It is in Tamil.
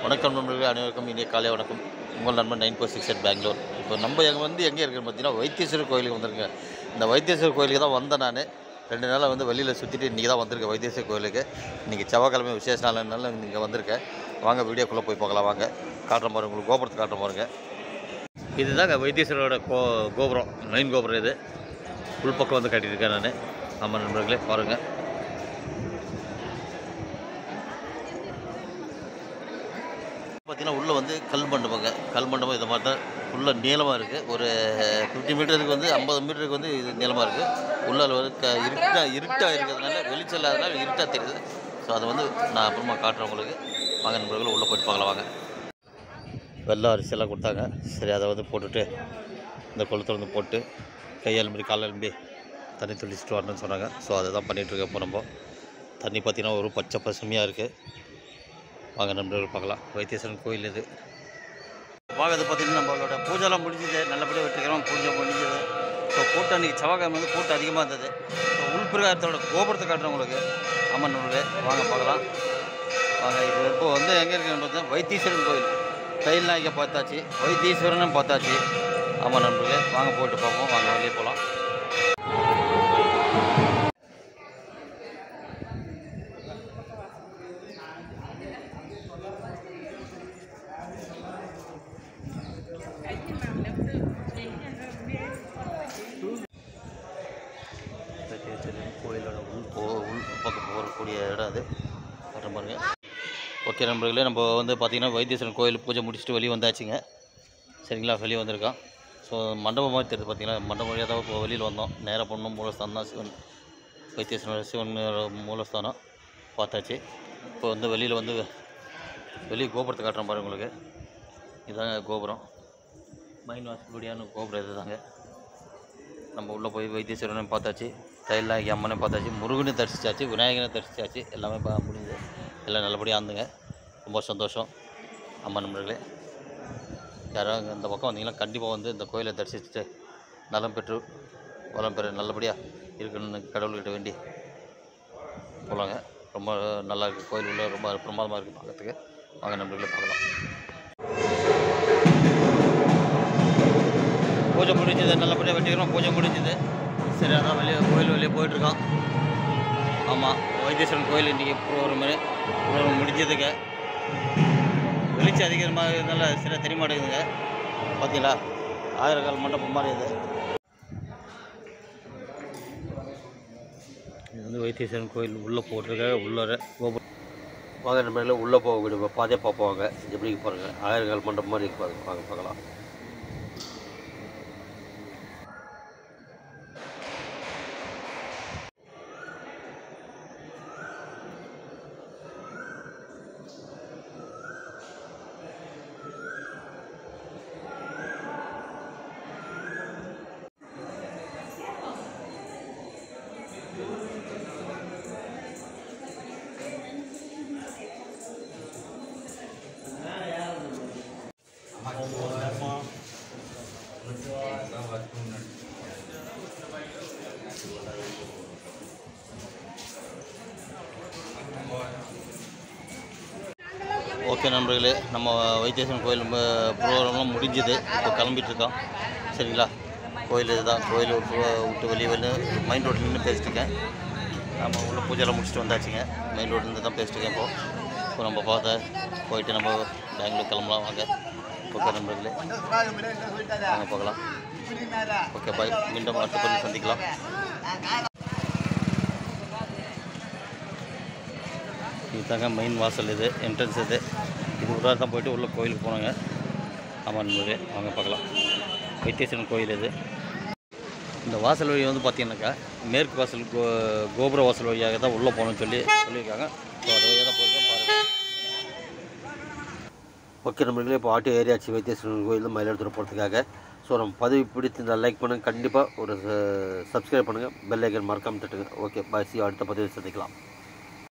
வணக்கம் நண்பர்களே அனைவருக்கும் இனிய காலை வணக்கம் உங்கள் நண்பன் nine four six eight Bangalore இப்போ நம்ம எங்கே வந்து எங்கே இருக்குன்னு பார்த்தீங்கன்னா வைத்தீஸ்வரர் கோயிலுக்கு வந்திருக்கேன் இந்த வைத்தீஸ்வரர் கோயிலுக்கு தான் வந்தேன் நான் ரெண்டு நாளாக வந்து வெளியில் சுற்றிட்டு இன்றைக்கி தான் வந்திருக்கேன் வைத்தீஸ்வரர் கோயிலுக்கு இன்றைக்கி செவ்வாய்க்கிழமை விசேஷ நாள்னால இங்கே வந்திருக்கேன் வாங்க வீடியோக்குள்ளே போய் பார்க்கலாம் வாங்க காட்டுற மாதிரி உங்களுக்கு கோபுரத்தை காட்டுற பாருங்க இதுதாங்க வைத்தீஸ்வரோட கோ கோபுரம் மெயின் கோபுரம் இது உள்பக்கம் வந்து கட்டியிருக்கேன் நான் ஆமாம் நண்பர்களே பாருங்கள் பார்த்தீங்கன்னா உள்ளே வந்து கல் மண்டபங்க கல் மண்டபம் இது மாதிரி தான் ஃபுல்லாக நீளமாக இருக்குது ஒரு ஃபிஃப்டி மீட்டருக்கு வந்து ஐம்பது மீட்டருக்கு வந்து இது நீளமாக இருக்குது உள்ளே வந்து க இருட்டாக இருட்டாக இருக்கிறதுனால வெளிச்சம் இல்லாதனால இருட்டாக தெரியுது ஸோ அதை வந்து நான் அப்புறமா காட்டுறேன் உங்களுக்கு வாங்க நண்பர்கள் உள்ளே போயிட்டு பார்க்கலாம் வாங்க வெள்ளை அரிசியெல்லாம் கொடுத்தாங்க சரி அதை வந்து போட்டுட்டு இந்த கொளுத்தில் வந்து போட்டு கையால் மாதிரி கால் எலும்பி தண்ணி தெளிச்சிட்டு வரணும்னு சொன்னாங்க ஸோ அதை தான் பண்ணிகிட்ருக்கோம் இப்போ நம்ம தண்ணி பார்த்திங்கன்னா ஒரு பச்சை பசுமையாக இருக்குது வாங்க நண்பர்கள் பார்க்கலாம் வைத்தீஸ்வரன் கோயில் இது பார்க்கறது பார்த்திங்கன்னா நம்மளோட பூஜைலாம் முடிஞ்சது நல்லபடியாக வெற்றிக்கிறோம் பூஜை முடிஞ்சது ஸோ கூட்டம் அன்றைக்கி செவ்வாய்க்கிழமை வந்து கூட்டம் அதிகமாக இருந்தது ஸோ உள்பிரகாரத்தோட கோபுரத்தை காட்டுறேன் உங்களுக்கு ஆமாம் நண்பர்களே வாங்க பார்க்கலாம் வாங்க இது இப்போ வந்து எங்கே இருக்குன்னு பார்த்தீங்கன்னா வைத்தீஸ்வரன் கோயில் தையல் நாய்க்க பார்த்தாச்சு வைத்தீஸ்வரனும் பார்த்தாச்சு ஆமாம் நண்பர்களே வாங்க போயிட்டு பார்ப்போம் வாங்க வெளியே போகலாம் வைத்தீஸ்வரன் கோயிலோட உள் போ உள் பக்கம் போகக்கூடிய இடம் அது காட்டுற பாருங்க ஓகே நண்பர்களே நம்ம வந்து பார்த்திங்கன்னா வைத்தீஸ்வரன் கோயில் பூஜை முடிச்சுட்டு வெளியே வந்தாச்சுங்க சரிங்களா வெளியே வந்திருக்கோம் ஸோ மண்டபம் மாதிரி தெரியுது பார்த்தீங்கன்னா மண்டபம் வழியாக தான் இப்போ வெளியில் வந்தோம் நேராக பொண்ணும் மூலஸ்தானம் தான் சிவன் வைத்தீஸ்வரன் சிவன் மூலஸ்தானம் பார்த்தாச்சு இப்போ வந்து வெளியில் வந்து வெளியே கோபுரத்தை காட்டுறேன் பாருங்க உங்களுக்கு இதுதாங்க கோபுரம் மைன் வாசப்படியான கோபுரம் இது தாங்க நம்ம உள்ளே போய் வைத்தீஸ்வரனை பார்த்தாச்சு தைலாகி அம்மனை பார்த்தாச்சு முருகனை தரிசிச்சாச்சு விநாயகனை தரிசிச்சாச்சு எல்லாமே பா முடிஞ்சது எல்லாம் நல்லபடியாக இருந்துங்க ரொம்ப சந்தோஷம் அம்மா நண்பர்களே யாராவது இந்த பக்கம் வந்தீங்கன்னா கண்டிப்பாக வந்து இந்த கோயிலை தரிசிச்சுட்டு நலம் பெற்று வளம் பெற நல்லபடியாக இருக்கணும்னு கடவுள்கிட்ட வேண்டி போகலாங்க ரொம்ப நல்லா இருக்குது கோயில் உள்ள ரொம்ப பிரமாதமாக இருக்குது பார்க்கறதுக்கு வாங்க நண்பர்களே பார்க்கலாம் பூஜை முடிஞ்சது நல்லபடியாக வெட்டிக்கிறோம் பூஜை முடிஞ்சது சரி அதான் வெளியே கோயில் வெளியே போயிட்டுருக்கோம் ஆமாம் வைத்தீஸ்வரன் கோயில் இன்றைக்கி ப்ரோக்ராம் ப்ரோக்ராம் முடிஞ்சதுங்க வெளிச்சம் அதிகமாக இருந்தால சரியாக தெரிய மாட்டேங்குதுங்க பார்த்தீங்களா ஆயிரக்கால் மண்டபம் மாதிரி இது இது வந்து வைத்தீஸ்வரன் கோயில் உள்ளே போட்டிருக்க உள்ளர கோபுரம் வாங்க நம்ம உள்ளே போகக்கூடிய பாதையை பார்ப்போங்க எப்படி பாருங்க ஆயிரக்கால் மண்டபம் மாதிரி இருக்கு பாருங்க வாங்க பார்க்கலாம் ஓகே நண்பர்களே நம்ம வைத்தீஸ்வரன் கோயில் ப்ரோக்ராம்லாம் முடிஞ்சுது இப்போ கிளம்பிட்டு இருக்கோம் சரிங்களா கோயில் இதுதான் கோயில் விட்டு விட்டு வெளியே வெளியே மெயின் ரோட்டில் நின்று பேசிட்டு இருக்கேன் நம்ம உள்ள பூஜைலாம் முடிச்சுட்டு வந்தாச்சுங்க மெயின் ரோட்லேருந்து தான் பேசிட்டு இருக்கேன் இப்போ இப்போ நம்ம பார்த்த போயிட்டு நம்ம பெங்களூர் கிளம்பலாம் வாங்க ஓகே நண்பர்களே வாங்க பார்க்கலாம் ஓகே பாய் மீண்டும் அடுத்த பதில் சந்திக்கலாம் இதுதாங்க மெயின் வாசல் இது என்ட்ரன்ஸ் இது இது உள்ளார தான் போயிட்டு உள்ள கோயிலுக்கு போனாங்க ஆமாம் நண்பர்களே வாங்க பார்க்கலாம் வைத்தீஸ்வரன் கோயில் இது இந்த வாசல் வழி வந்து பார்த்தீங்கன்னாக்கா மேற்கு வாசல் கோ கோபுர வாசல் வழியாக தான் உள்ளே போகணும்னு சொல்லி சொல்லியிருக்காங்க ஸோ அது வழியாக தான் போயிருக்கேன் பாருங்கள் ஓகே நம்மளுக்கு இப்போ ஆட்டோ ஏரியாச்சு வைத்தீஸ்வரன் கோயில் மயிலாடுதுறை போகிறதுக்காக ஸோ நம்ம பதவி பிடித்து லைக் பண்ணுங்கள் கண்டிப்பாக ஒரு சப்ஸ்கிரைப் பண்ணுங்கள் பெல் ஐக்கன் மறக்காமல் தட்டுங்க ஓகே பாய் சி அடுத்த பதிவு சந்திக்கலாம்